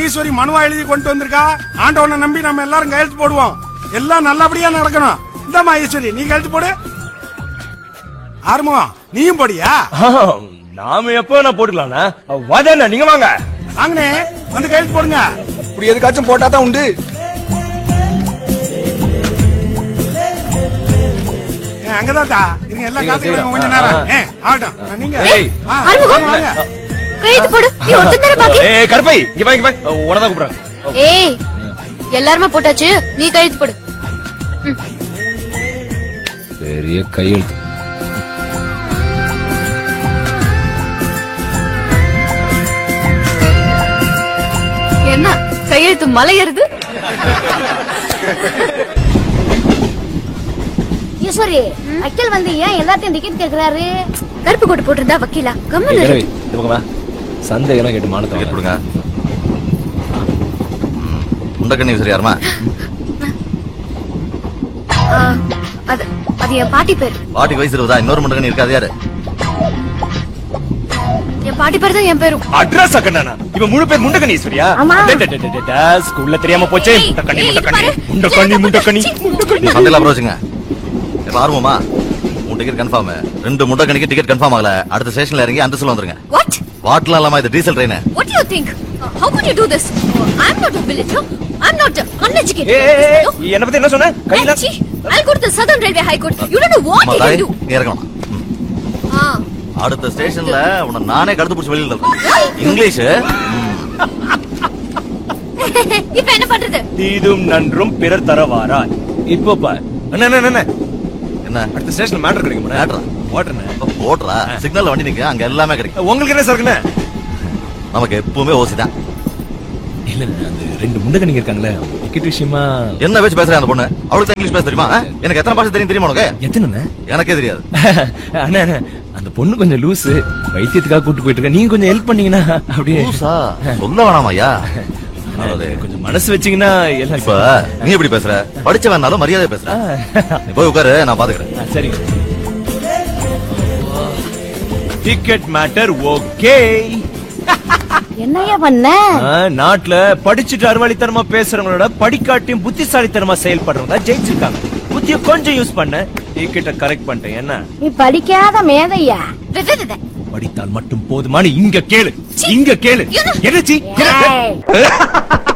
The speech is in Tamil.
ஈஸ்வரி மனுவா எழுதி கொண்டு வந்திருக்கா ஆண்டவனை நம்பி நம்ம எல்லாரும் கையெழுத்து போடுவோம் எல்லாம் நல்லபடியா நடக்கணும் இந்தாம்மா ஈஸ்வரி நீ கையெழுத்து போடு ஆறுமுகம் நீயும் போடியா நாம எப்ப நான் போட்டுக்கலாம்ண்ணா வாதாண்ணா நீங்க வாங்க வாங்கனே வந்து கையெழுத்து போடுங்க இப்படி எதுக்காச்சும் போட்டா தான் உண்டு ஏ, அங்கதான் தா இருங்க எல்லாம் காத்துக்கிறோம் கொஞ்ச நேரம் ஏ ஆகட்டும் நீங்க ஏய். ஆ, ஆறுமுகம். வாங்க. கையெழுத்து போடு நீ ஒருத்தன் தானே பாக்கி ஏய் கருப்பை இங்க வா இங்க வா உனதான் கூப்பிடுறேன் ஏய் எல்லாருமே போட்டாச்சு நீ கையெழுத்து போடு பெரிய கையெழுத்து என்ன கையெழுத்து மலையறது ஈஸ்வரி அக்கில் வந்து ஏன் எல்லாத்தையும் டிக்கெட் கேக்குறாரு கருப்பு கோட்டு போட்டிருந்தா வக்கீலா கம்மன் கருவை இந்த பக்கம் வா சந்தேகம் கேட்டு மானத்தை டிக்கெட் வாங்க. கொடுங்க முண்டக்கண்ணி சரி யாருமா அது அது என் பாட்டி பேர் பாட்டிக்கு வயசு இருபதா இன்னொரு முண்டக்கண்ணி இருக்காது யாரு என் பாட்டி பேர் தான் என் பேரும் அட்ரஸ் அக்கண்ணா இவன் முழு பேர் முண்டக்கண்ணி ஈஸ்வரியா ஆமா. டே, டே, டே, டே, டே, ஸ்கூல்ல தெரியாம போச்சே ஏய், முண்டக்கண்ணி ஏய், முண்டக்கண்ணி பாரு. முண்டக்கண்ணி முண்டக்கண்ணி முண்டக்கண்ணி சந்தையில அப்புறம் வச்சுங்க இப்ப ஆர்வமா உன் டிக்கெட் கன்ஃபார்ம் ரெண்டு முண்டக்கணிக்கு டிக்கெட் கன்ஃபார்ம் ஆகல அடுத்த ஸ்டேஷன்ல இறங்கி அந்த சொல்ல வந்துருங்க வாட் வாட்லாம் இல்லாம இது diesel train What do you think? Uh, how could you do this? Oh, I'm not a villager. I'm not uh, uneducated. ஏய், ஏய், ஏய், ஏய், என்ன பத்தி என்ன சொன்ன கையில Hey, Chi, I'll go to the Southern Railway High Court. You don't know what he தாய் can do. நீ இறங்கணும் ம். Ah. அடுத்த ஸ்டேஷன்ல உன்னை நானே கடத்து பிடிச்சி வெளியில இருக்கேன் இங்கிலீஷ் இப்ப என்ன பண்றது தீதும் நன்றும் பிறர் தரவாரா இப்போ பார் அண்ணா அண்ணா, அண்ணா என்ன அடுத்த ஸ்டேஷன்ல மேட்டர் கிடைக்கும் Matter ஆ? வாட்டர்ண்ணே இப்ப போடுறா சிக்னல்ல வண்டி நிக்க அங்க எல்லாமே கிடைக்கும் உங்களுக்கு என்ன சார்க்குண்ணே நமக்கு எப்பவுமே ஓசி தான் இல்ல இல்ல அந்த ரெண்டு முண்டக்கணிங்க இருக்காங்களே டிக்கெட் விஷயமா என்ன பேச்சு பேசுறேன் அந்த பொண்ணு அவளுக்கு தான் இங்கிலீஷ் பேச தெரியுமா ஆ? எனக்கு எத்தனை பாஷை தெரியும் தெரியுமா உனக்கு எத்தனை எனக்கே தெரியாது அண்ணா அண்ணா அந்த பொண்ணு கொஞ்சம் லூசு வைத்தியத்துக்காக கூட்டு போயிட்டு இருக்க நீங்க கொஞ்சம் ஹெல்ப் பண்ணீங்கன்னா அப்படியே லூசா? சொல்ல வேணாமா ஐயா அதாவது, கொஞ்சம் மனசு வச்சீங்கன்னா எல்லாம் இப்ப நீ எப்படி பேசுற படிச்ச வேணாலும் மரியாதை பேசுற ஆ, நீ போய் உட்காரு நான் பாத்துக்கிறேன் ஆ, சரிங்க டிக்கெட் மேட்டர் ஓகே என்னையா பண்ண நாட்டுல படிச்சுட்டு அறிவாளித்தனமா பேசுறவங்களோட படிக்காட்டியும் புத்திசாலித்தனமா செயல்படுறவங்க தான் ஜெயிச்சிருக்காங்க புத்திய கொஞ்சம் யூஸ் பண்ண டிக்கெட்டை கரெக்ட் பண்ணிட்டேன் என்ன நீ படிக்காத மேதையா வே, வே, வே, வே. படித்தால் மட்டும் போதுமானு இங்க கேளு இங்க கேளு என்ன? என்ன சி? என்ன? ஏய்.